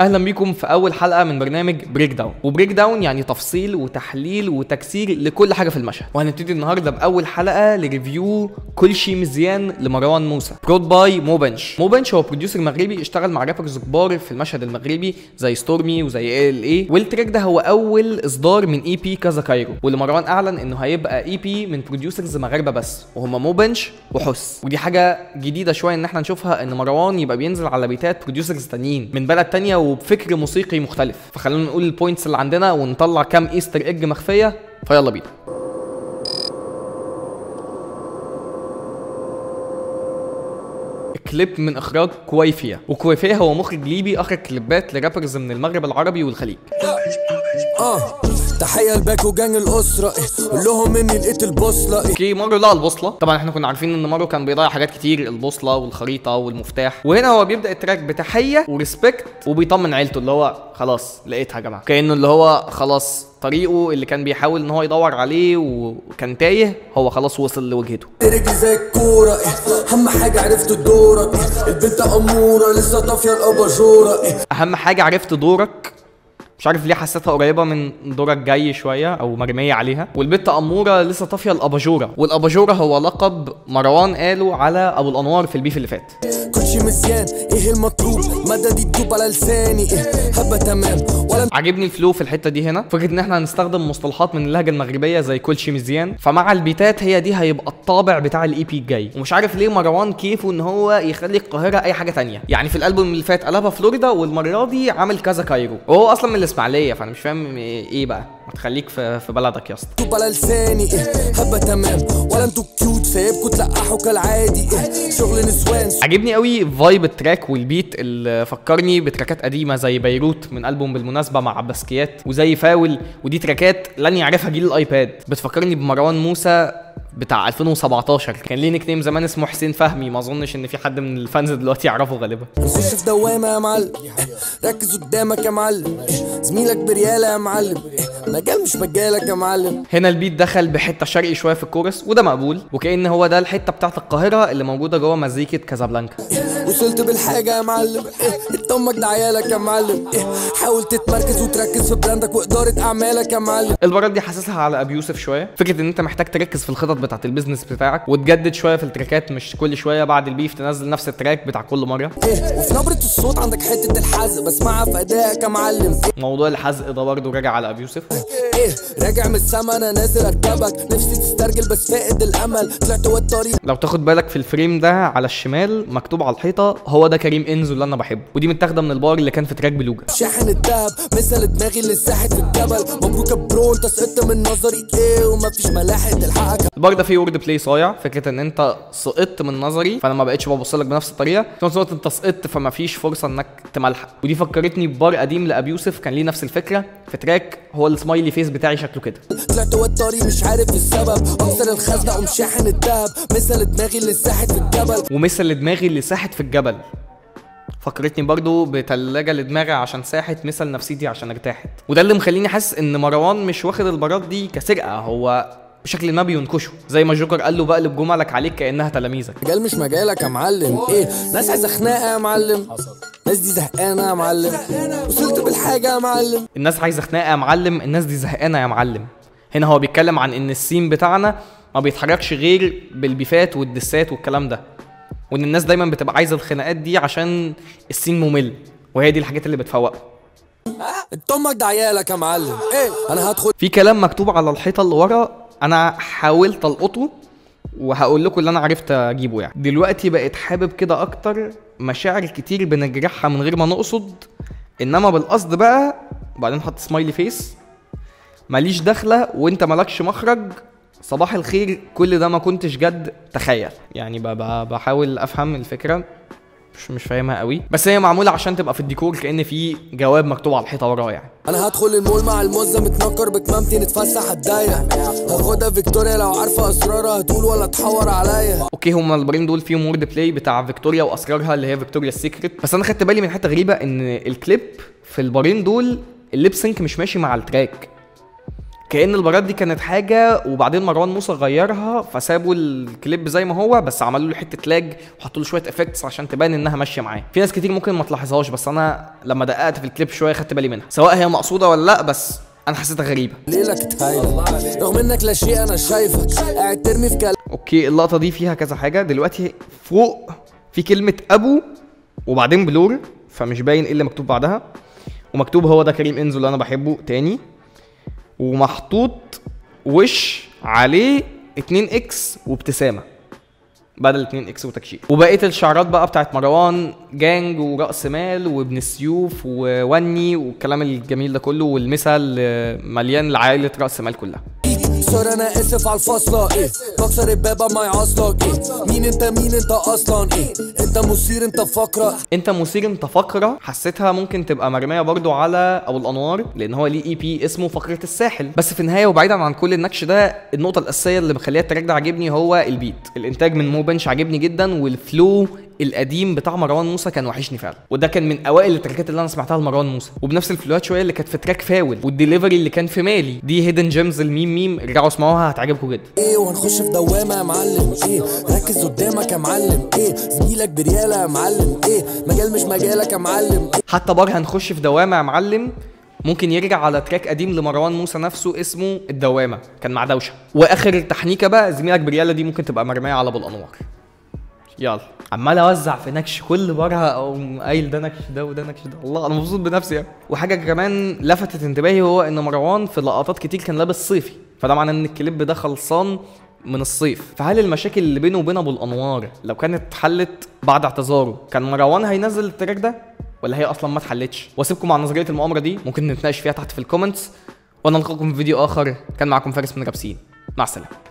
اهلا بيكم في اول حلقه من برنامج بريك داون وبريك داون يعني تفصيل وتحليل وتكسير لكل حاجه في المشهد وهنبتدي النهارده باول حلقه لريفيو كل شيء مزيان لمروان موسى برود باي موبنش موبنش هو بروديوسر مغربي اشتغل مع رابرز كبار في المشهد المغربي زي ستورمي وزي ال اي والتراك ده هو اول اصدار من اي بي كذا كايرو واللي مروان اعلن انه هيبقى اي بي من بروديوسرز مغاربه بس وهما موبنش وحس ودي حاجه جديده شويه ان احنا نشوفها ان مروان يبقى بينزل على بيتات بروديوسرز تانيين من بلد تانية وبفكر موسيقي مختلف فخلونا نقول البوينتس اللي عندنا ونطلع كام ايستر ايج مخفيه فيلا بينا كليب من اخراج كويفيا وكويفيا هو مخرج ليبي اخرج كليبات لرابرز من المغرب العربي والخليج اه تحية لباكو جانج الأسرة إيه، قول لهم إني لقيت البوصلة إيه. اوكي مارو لقى البوصله طبعا احنا كنا عارفين ان مارو كان بيضيع حاجات كتير البوصله والخريطه والمفتاح وهنا هو بيبدا التراك بتحيه وريسبكت وبيطمن عيلته اللي هو خلاص لقيتها يا جماعه كانه اللي هو خلاص طريقه اللي كان بيحاول ان هو يدور عليه وكان تايه هو خلاص وصل لوجهته رجلي زي الكورة إيه. أهم حاجة عرفت دورك إيه. البنت أمورة لسه طافية الأباجورة إيه. اهم حاجه عرفت دورك مش عارف ليه حسيتها قريبه من دورك جاي شويه او مرميه عليها والبت اموره لسه طافيه الاباجوره والاباجوره هو لقب مروان قاله على ابو الانوار في البيف اللي فات كل شي مزيان إيه المطلوب مدى دي تدوب على لساني إيه. هبة تمام ولا عاجبني الفلو في الحته دي هنا فكره ان احنا هنستخدم مصطلحات من اللهجه المغربيه زي كل شي مزيان فمع البيتات هي دي هيبقى الطابع بتاع الاي بي الجاي ومش عارف ليه مروان كيفه ان هو يخلي القاهره اي حاجه تانية يعني في الالبوم اللي فات قلبها فلوريدا والمره دي عامل كذا كايرو وهو اصلا من الاسماعيليه فانا مش فاهم ايه بقى ما تخليك في, في بلدك يا اسطى تدوب على لساني إيه. هبة تمام ولا انتوا كيوت سايبكوا تلقحوا كالعادي إيه. شغل نسوان عجبني قوي فايب التراك والبيت اللي فكرني بتراكات قديمه زي بيروت من البوم بالمناسبه مع بسكيات وزي فاول ودي تراكات لن يعرفها جيل الايباد بتفكرني بمروان موسى بتاع 2017 كان ليه نيك نيم زمان اسمه حسين فهمي ما اظنش ان في حد من الفانز دلوقتي يعرفه غالبا نخش في دوامة يا معلم إيه. ركز قدامك يا معلم إيه. زميلك بريالة يا معلم إيه. مجال مش مجالك يا معلم هنا البيت دخل بحته شرقي شويه في الكورس وده مقبول وكأن هو ده الحته بتاعت القاهره اللي موجوده جوه مزيكه كازابلانكا وصلت بالحاجة يا معلم إيه انت امك ده عيالك يا معلم إيه حاول تتمركز وتركز في براندك وإدارة أعمالك يا معلم المرات دي حاسسها على ابي يوسف شويه فكره ان انت محتاج تركز في الخطط بتاعت البيزنس بتاعك وتجدد شويه في التراكات مش كل شويه بعد البيف تنزل نفس التراك بتاع كل مره إيه وفي نبرة الصوت عندك حتة الحزق بسمعها في أدائك يا معلم إيه موضوع الحزق ده برضه راجع على ابي يوسف إيه راجع من السما أنا نازل أركبك نفسي تسترجل بس فاقد الأمل طلعت والطريق لو تاخد بالك في الفريم ده على الشمال مكتوب على الحيطه هو ده كريم انزو اللي انا بحبه ودي متاخده من البار اللي كان في تراك بلوجا شاحن الدهب مثل دماغي اللي ساحت في الجبل مبروك يا برو انت سقطت من نظري ايه ومفيش ملاحق تلحقك البار ده فيه وورد بلاي صايع فكره ان انت سقطت من نظري فانا ما بقتش ببص لك بنفس الطريقه في نفس الوقت انت سقطت فما فيش فرصه انك تملحق ودي فكرتني ببار قديم لابي يوسف كان ليه نفس الفكره في تراك هو السمايلي فيس بتاعي شكله كده طلعت والطريق مش عارف السبب اكسر الخزنة قوم شاحن الدهب مثل دماغي اللي ساحت في الجبل ومثل دماغي اللي ساحت في الجبل فكرتني برضو بتلاجة لدماغي عشان ساحت مثل نفسيتي عشان ارتاحت وده اللي مخليني حاسس ان مروان مش واخد البارات دي كسرقه هو بشكل ما بينكشه زي ما جوكر قال له بقلب جملك عليك كانها تلاميذك مجال مش مجالك يا معلم ايه ناس عايزه خناقه يا معلم ناس دي زهقانه يا معلم وصلت بالحاجه يا معلم الناس عايزه خناقه يا معلم الناس دي زهقانه يا معلم هنا هو بيتكلم عن ان السين بتاعنا ما بيتحركش غير بالبيفات والدسات والكلام ده وان الناس دايما بتبقى عايزه الخناقات دي عشان السين ممل وهي دي الحاجات اللي بتفوقه انت امك ده عيالك يا معلم ايه انا هدخل في كلام مكتوب على الحيطه اللي ورا انا حاولت القطه وهقول لكم اللي انا عرفت اجيبه يعني دلوقتي بقيت حابب كده اكتر مشاعر كتير بنجرحها من غير ما نقصد انما بالقصد بقى وبعدين حط سمايلي فيس ماليش دخله وانت مالكش مخرج صباح الخير كل ده ما كنتش جد تخيل يعني ب- ب- بحاول افهم الفكره مش مش فاهمها قوي بس هي معموله عشان تبقى في الديكور كان في جواب مكتوب على الحيطه وراه يعني انا هدخل المول مع الموزه متنكر بكمامتي نتفسح هتضايق هاخدها فيكتوريا لو عارفه اسرارها هتقول ولا تحور عليا اوكي هما البارين دول فيهم وورد بلاي بتاع فيكتوريا واسرارها اللي هي فيكتوريا السيكريت بس انا خدت بالي من حته غريبه ان الكليب في البارين دول الليب سينك مش ماشي مع التراك كأن البارات دي كانت حاجة وبعدين مروان موسى غيرها فسابوا الكليب زي ما هو بس عملوا له حتة لاج وحطوا له شوية افكتس عشان تبان انها ماشية معاه في ناس كتير ممكن ما تلاحظهاش بس انا لما دققت في الكليب شوية خدت بالي منها سواء هي مقصودة ولا لا بس انا حسيتها غريبة ليلة كانت هايلة رغم انك لا شيء انا شايفك قاعد ترمي في كلام اوكي اللقطه دي فيها كذا حاجه دلوقتي فوق في كلمه ابو وبعدين بلور فمش باين ايه اللي مكتوب بعدها ومكتوب هو ده كريم انزو اللي انا بحبه تاني ومحطوط وش عليه 2 اكس وابتسامه بدل 2 اكس وتكشير وبقيه الشعارات بقى بتاعت مروان جانج وراس مال وابن السيوف ووني والكلام الجميل ده كله والمثل مليان لعائله راس مال كلها سوري انا اسف على الفاصلة ايه بكسر الباب ما يعصلك ايه مين انت مين انت اصلا ايه انت مثير انت فقرة انت مثير انت فقره حسيتها ممكن تبقى مرميه برضو على ابو الانوار لان هو ليه اي بي اسمه فقره الساحل بس في النهايه وبعيدا عن كل النكش ده النقطه الاساسيه اللي مخليها التراك ده عاجبني هو البيت الانتاج من مو بنش عاجبني جدا والفلو القديم بتاع مروان موسى كان وحشني فعلا وده كان من اوائل التراكات اللي انا سمعتها لمروان موسى وبنفس الفلوهات شويه اللي كانت في تراك فاول والدليفري اللي كان في مالي دي هيدن جيمز الميم ميم ارجعوا اسمعوها هتعجبكم جدا ايه وهنخش في دوامة يا معلم ايه ركز قدامك يا معلم ايه زميلك بريالة يا معلم ايه مجال مش مجالك يا معلم ايه حتى بار هنخش في دوامه يا معلم ممكن يرجع على تراك قديم لمروان موسى نفسه اسمه الدوامه كان مع دوشه واخر تحنيكه بقى زميلك برياله دي ممكن تبقى مرميه على ابو الانوار يلا عمال اوزع في نكش كل مره او قايل ده نكش ده وده نكش ده الله انا مبسوط بنفسي يعني وحاجه كمان لفتت انتباهي هو ان مروان في لقطات كتير كان لابس صيفي فده معناه ان الكليب ده خلصان من الصيف فهل المشاكل اللي بينه وبين ابو الانوار لو كانت اتحلت بعد اعتذاره كان مروان هينزل التراك ده ولا هي اصلا ما اتحلتش واسيبكم مع نظريه المؤامره دي ممكن نتناقش فيها تحت في الكومنتس وانا نلقاكم في فيديو اخر كان معكم فارس من رابسين مع السلامه